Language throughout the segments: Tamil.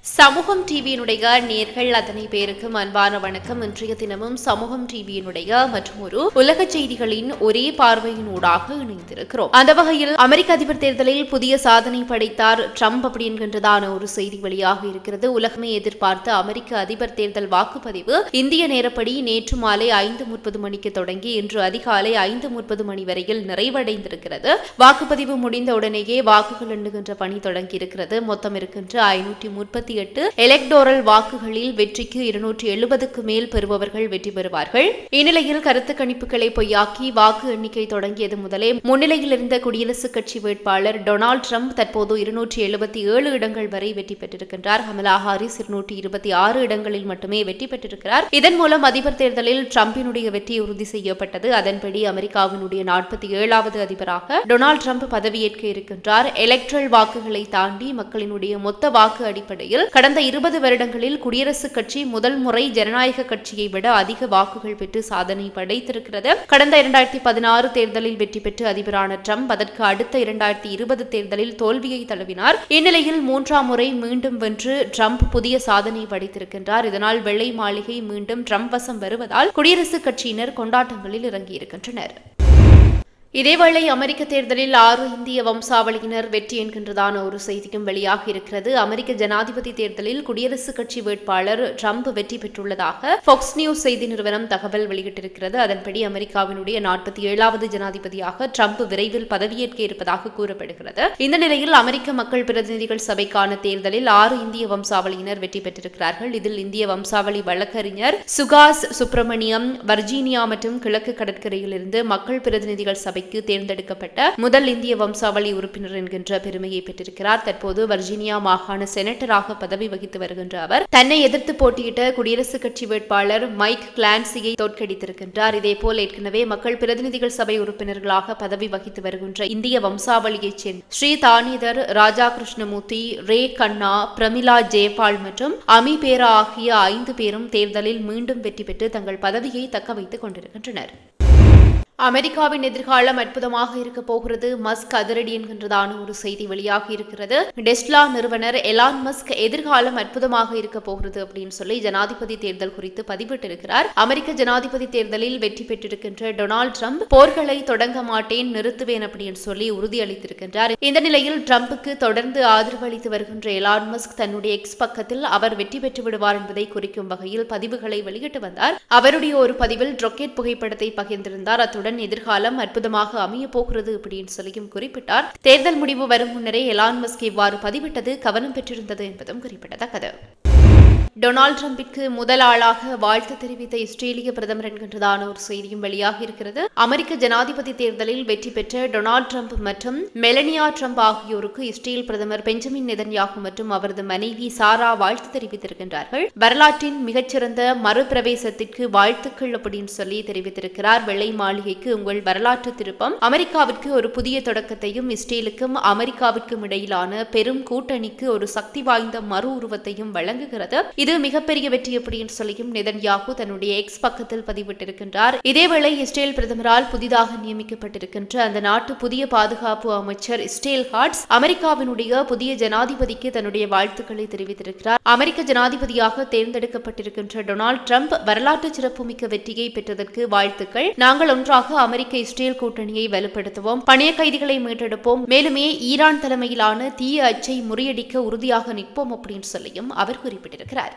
சமூகம் டிவியினுடைய நேர்கள் அத்தனை பேருக்கும் அன்பான வணக்கம் இன்றைய தினமும் சமூகம் டிவியினுடைய மற்றும் ஒரு உலக செய்திகளின் ஒரே பார்வையின் ஊடாக இணைந்திருக்கிறோம் அந்த வகையில் அமெரிக்க அதிபர் தேர்தலில் புதிய சாதனை படைத்தார் ட்ரம்ப் அப்படி என்கின்றதான ஒரு செய்தி வெளியாக இருக்கிறது உலகமே எதிர்பார்த்த அமெரிக்க அதிபர் தேர்தல் வாக்குப்பதிவு இந்திய நேரப்படி நேற்று மாலை ஐந்து முப்பது மணிக்கு தொடங்கி இன்று அதிகாலை ஐந்து முப்பது மணி வரையில் நிறைவடைந்திருக்கிறது வாக்குப்பதிவு முடிந்த உடனேயே வாக்குகள் எண்ணுகின்ற பணி தொடங்கியிருக்கிறது மொத்தம் இருக்கின்ற ஐநூற்றி முப்பத்தி எட்டு எலக்டோரல் வாக்குகளில் வெற்றிக்கு இருநூற்றி எழுபதுக்கு மேல் பெறுபவர்கள் வெற்றி பெறுவார்கள் இந்நிலையில் கருத்து கணிப்புகளை பொய்யாக்கி வாக்கு எண்ணிக்கை தொடங்கியது முதலே முன்னிலையில் இருந்த குடியரசுக் கட்சி வேட்பாளர் டொனால்ட் ட்ரம்ப் தற்போது இருநூற்றி எழுபத்தி ஏழு இடங்கள் வரை வெற்றி பெற்றிருக்கின்றார் கமலா ஹாரிஸ் இருநூற்றி இருபத்தி ஆறு இடங்களில் மட்டுமே வெற்றி பெற்றிருக்கிறார் இதன் மூலம் அதிபர் தேர்தலில் ட்ரம்பினுடைய வெற்றி உறுதி செய்யப்பட்டது அதன்படி அமெரிக்காவினுடைய நாற்பத்தி ஏழாவது அதிபராக டொனால்ட் ட்ரம்ப் பதவியேற்க இருக்கின்றார் எலக்ட்ரல் வாக்குகளை தாண்டி மக்களினுடைய மொத்த வாக்கு அடிப்படையில் கடந்த இருபது வருடங்களில் குடியரசுக் கட்சி முதல் முறை ஜனநாயக கட்சியை விட அதிக வாக்குகள் பெற்று சாதனை படைத்திருக்கிறது கடந்த இரண்டாயிரத்தி பதினாறு தேர்தலில் வெற்றி பெற்று அதிபரான ட்ரம்ப் அதற்கு அடுத்த இரண்டாயிரத்தி இருபது தேர்தலில் தோல்வியை தழுவினார் இந்நிலையில் மூன்றாம் முறை மீண்டும் வென்று ட்ரம்ப் புதிய சாதனை படைத்திருக்கின்றார் இதனால் வெள்ளை மாளிகை மீண்டும் ட்ரம்ப் வசம் வருவதால் குடியரசுக் கட்சியினர் கொண்டாட்டங்களில் இறங்கியிருக்கின்றனர் இதேவேளை அமெரிக்க தேர்தலில் ஆறு இந்திய வம்சாவளியினர் வெற்றி என்கின்றதான ஒரு செய்தியும் வெளியாகி இருக்கிறது அமெரிக்க ஜனாதிபதி தேர்தலில் குடியரசுக் கட்சி வேட்பாளர் ட்ரம்ப் வெற்றி பெற்றுள்ளதாக ஃபாக்ஸ் நியூஸ் செய்தி நிறுவனம் தகவல் வெளியிட்டிருக்கிறது அதன்படி அமெரிக்காவினுடைய நாற்பத்தி ஏழாவது ஜனாதிபதியாக ட்ரம்ப் விரைவில் பதவியேற்க இருப்பதாக கூறப்படுகிறது இந்த நிலையில் அமெரிக்க மக்கள் பிரதிநிதிகள் சபைக்கான தேர்தலில் ஆறு இந்திய வம்சாவளியினர் வெற்றி பெற்றிருக்கிறார்கள் இதில் இந்திய வம்சாவளி வழக்கறிஞர் சுகாஸ் சுப்பிரமணியம் வர்ஜீனியா மற்றும் கிழக்கு கடற்கரையிலிருந்து மக்கள் பிரதிநிதிகள் சபை சபைக்கு தேர்ந்தெடுக்கப்பட்ட முதல் இந்திய வம்சாவளி உறுப்பினர் என்கின்ற பெருமையை பெற்றிருக்கிறார் தற்போது வர்ஜீனியா மாகாண செனட்டராக பதவி வகித்து வருகின்ற அவர் தன்னை எதிர்த்து போட்டியிட்ட குடியரசுக் கட்சி வேட்பாளர் மைக் கிளான்சியை தோற்கடித்திருக்கின்றார் இதேபோல் ஏற்கனவே மக்கள் பிரதிநிதிகள் சபை உறுப்பினர்களாக பதவி வகித்து வருகின்ற இந்திய வம்சாவளியைச் சேர்ந்த ஸ்ரீ தானிதர் ராஜா கிருஷ்ணமூர்த்தி ரே கண்ணா பிரமிளா ஜெயபால் மற்றும் அமி பேரா ஆகிய ஐந்து பேரும் தேர்தலில் மீண்டும் வெற்றி பெற்று தங்கள் பதவியை தக்க வைத்துக் கொண்டிருக்கின்றனர் அமெரிக்காவின் எதிர்காலம் அற்புதமாக இருக்க போகிறது மஸ்க் அதிரடி என்கின்றதான ஒரு செய்தி வெளியாகி இருக்கிறது டெஸ்லா நிறுவனர் எலான் மஸ்க் எதிர்காலம் அற்புதமாக இருக்க போகிறது அப்படின்னு சொல்லி ஜனாதிபதி தேர்தல் குறித்து பதிவிட்டிருக்கிறார் அமெரிக்க ஜனாதிபதி தேர்தலில் வெற்றி பெற்றிருக்கின்ற டொனால்டு ட்ரம்ப் போர்களை தொடங்க மாட்டேன் நிறுத்துவேன் அப்படின்னு சொல்லி உறுதியளித்திருக்கின்றார் இந்த நிலையில் ட்ரம்புக்கு தொடர்ந்து ஆதரவு அளித்து வருகின்ற எலான் மஸ்க் தன்னுடைய எக்ஸ் பக்கத்தில் அவர் வெற்றி பெற்று விடுவார் என்பதை குறிக்கும் வகையில் பதிவுகளை வெளியிட்டு வந்தார் அவருடைய ஒரு பதிவில் ரொக்கெட் புகைப்படத்தை பகிர்ந்திருந்தார் அத்துடன் அத்துடன் எதிர்காலம் அற்புதமாக அமைய போகிறது அப்படின்னு சொல்லியும் குறிப்பிட்டார் தேர்தல் முடிவு வரும் முன்னரே எலான் மஸ்க் இவ்வாறு பதிவிட்டது கவனம் பெற்றிருந்தது என்பதும் குறிப்பிடத்தக்கது டொனால்டு ட்ரம்பிற்கு முதல் ஆளாக வாழ்த்து தெரிவித்த இஸ்ரேலிய பிரதமர் என்கின்றதான ஒரு செய்தியும் வெளியாகி இருக்கிறது அமெரிக்க ஜனாதிபதி தேர்தலில் வெற்றி பெற்ற டொனால்டு ட்ரம்ப் மற்றும் மெலனியா ட்ரம்ப் ஆகியோருக்கு இஸ்ரேல் பிரதமர் பெஞ்சமின் நெதன்யாகு மற்றும் அவரது மனைவி சாரா வாழ்த்து தெரிவித்திருக்கின்றார்கள் வரலாற்றின் மிகச்சிறந்த மறுபிரவேசத்திற்கு வாழ்த்துக்கள் அப்படின்னு சொல்லி தெரிவித்திருக்கிறார் வெள்ளை மாளிகைக்கு உங்கள் வரலாற்று திருப்பம் அமெரிக்காவிற்கு ஒரு புதிய தொடக்கத்தையும் இஸ்ரேலுக்கும் அமெரிக்காவிற்கும் இடையிலான பெரும் கூட்டணிக்கு ஒரு சக்தி வாய்ந்த மறு உருவத்தையும் வழங்குகிறது இது மிகப்பெரிய வெற்றி அப்படின்னு சொல்லியும் நெதன்யாகு தன்னுடைய எக்ஸ் பக்கத்தில் பதிவிட்டிருக்கின்றார் இதேவேளை இஸ்ரேல் பிரதமரால் புதிதாக நியமிக்கப்பட்டிருக்கின்ற அந்த நாட்டு புதிய பாதுகாப்பு அமைச்சர் இஸ்ரேல் ஹார்ட்ஸ் அமெரிக்காவினுடைய புதிய ஜனாதிபதிக்கு தன்னுடைய வாழ்த்துக்களை தெரிவித்திருக்கிறார் அமெரிக்க ஜனாதிபதியாக தேர்ந்தெடுக்கப்பட்டிருக்கின்ற டொனால்டு ட்ரம்ப் வரலாற்று சிறப்புமிக்க வெற்றியை பெற்றதற்கு வாழ்த்துக்கள் நாங்கள் ஒன்றாக அமெரிக்க இஸ்ரேல் கூட்டணியை வலுப்படுத்துவோம் பணைய கைதிகளை மீட்டெடுப்போம் மேலுமே ஈரான் தலைமையிலான தீய அச்சை முறியடிக்க உறுதியாக நிற்போம் அப்படின்னு சொல்லியும் அவர் குறிப்பிட்டிருக்கிறார்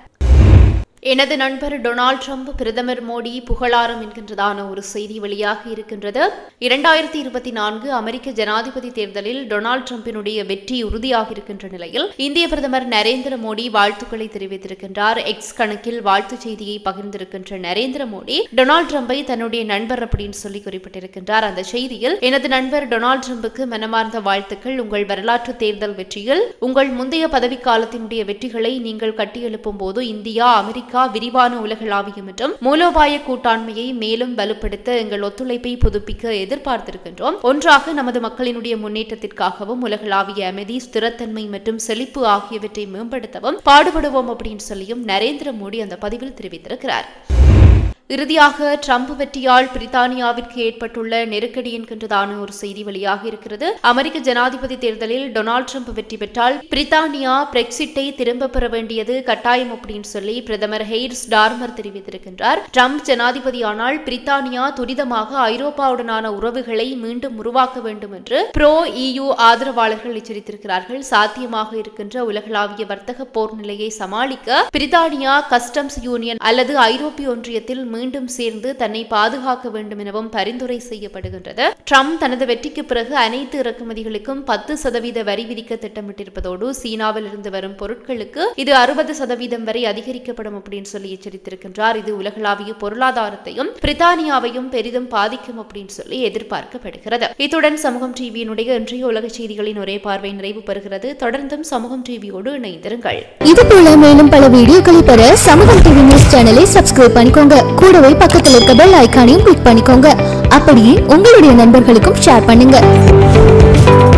எனது நண்பர் டொனால்ட் ட்ரம்ப் பிரதமர் மோடி புகழாரம் என்கின்றதான ஒரு செய்தி வெளியாக இருக்கின்றது இரண்டாயிரத்தி இருபத்தி நான்கு அமெரிக்க ஜனாதிபதி தேர்தலில் டொனால்ட் ட்ரம்பினுடைய வெற்றி உறுதியாக இருக்கின்ற நிலையில் இந்திய பிரதமர் நரேந்திர மோடி வாழ்த்துக்களை தெரிவித்திருக்கின்றார் எக்ஸ் கணக்கில் வாழ்த்து செய்தியை பகிர்ந்திருக்கின்ற நரேந்திர மோடி டொனால்ட் ட்ரம்பை தன்னுடைய நண்பர் அப்படின்னு சொல்லி குறிப்பிட்டிருக்கின்றார் அந்த செய்தியில் எனது நண்பர் டொனால்ட் ட்ரம்புக்கு மனமார்ந்த வாழ்த்துக்கள் உங்கள் வரலாற்று தேர்தல் வெற்றியில் உங்கள் முந்தைய பதவிக்காலத்தினுடைய வெற்றிகளை நீங்கள் கட்டியெழுப்பும் போது இந்தியா அமெரிக்கா அமெரிக்கா விரிவான உலகளாவிய மற்றும் மூலோபாய கூட்டாண்மையை மேலும் வலுப்படுத்த எங்கள் ஒத்துழைப்பை புதுப்பிக்க எதிர்பார்த்திருக்கின்றோம் ஒன்றாக நமது மக்களினுடைய முன்னேற்றத்திற்காகவும் உலகளாவிய அமைதி ஸ்திரத்தன்மை மற்றும் செழிப்பு ஆகியவற்றை மேம்படுத்தவும் பாடுபடுவோம் அப்படின்னு சொல்லியும் நரேந்திர மோடி அந்த பதிவில் தெரிவித்திருக்கிறார் இறுதியாக ட்ரம்ப் வெற்றியால் பிரித்தானியாவிற்கு ஏற்பட்டுள்ள நெருக்கடி என்கின்றதான ஒரு செய்தி வெளியாக இருக்கிறது அமெரிக்க ஜனாதிபதி தேர்தலில் டொனால்ட் ட்ரம்ப் வெற்றி பெற்றால் பிரித்தானியா பிரெக்சிட்டை திரும்ப பெற வேண்டியது கட்டாயம் அப்படின்னு சொல்லி பிரதமர் ஹெய்ர் டார்மர் தெரிவித்திருக்கின்றார் ட்ரம்ப் ஜனாதிபதியானால் பிரித்தானியா துரிதமாக ஐரோப்பாவுடனான உறவுகளை மீண்டும் உருவாக்க வேண்டும் என்று ப்ரோ இயு ஆதரவாளர்கள் எச்சரித்திருக்கிறார்கள் சாத்தியமாக இருக்கின்ற உலகளாவிய வர்த்தக போர் நிலையை சமாளிக்க பிரித்தானியா கஸ்டம்ஸ் யூனியன் அல்லது ஐரோப்பிய ஒன்றியத்தில் மீண்டும் சேர்ந்து தன்னை பாதுகாக்க வேண்டும் எனவும் பரிந்துரை செய்யப்படுகின்றது ட்ரம்ப் தனது வெற்றிக்கு பிறகு அனைத்து இறக்குமதிகளுக்கும் பத்து சதவீத வரி விதிக்க திட்டமிட்டிருப்பதோடு சீனாவில் இருந்து வரும் பொருட்களுக்கு இது அறுபது சதவீதம் வரை அதிகரிக்கப்படும் அப்படின்னு சொல்லி எச்சரித்திருக்கின்றார் இது உலகளாவிய பொருளாதாரத்தையும் பிரித்தானியாவையும் பெரிதும் பாதிக்கும் அப்படின்னு சொல்லி எதிர்பார்க்கப்படுகிறது இத்துடன் சமூகம் டிவியினுடைய இன்றைய உலக செய்திகளின் ஒரே பார்வை நிறைவு பெறுகிறது தொடர்ந்தும் சமூகம் டிவியோடு இணைந்திருங்கள் இது போல மேலும் பல வீடியோக்களை பெற சமூகம் டிவி நியூஸ் சேனலை சப்ஸ்கிரைப் பண்ணிக்கோங்க கூடவே பக்கத்தில் இருக்க பெல் ஐகானையும் கிளிக் பண்ணிக்கோங்க அப்படியே உங்களுடைய நண்பர்களுக்கும் ஷேர் பண்ணுங்க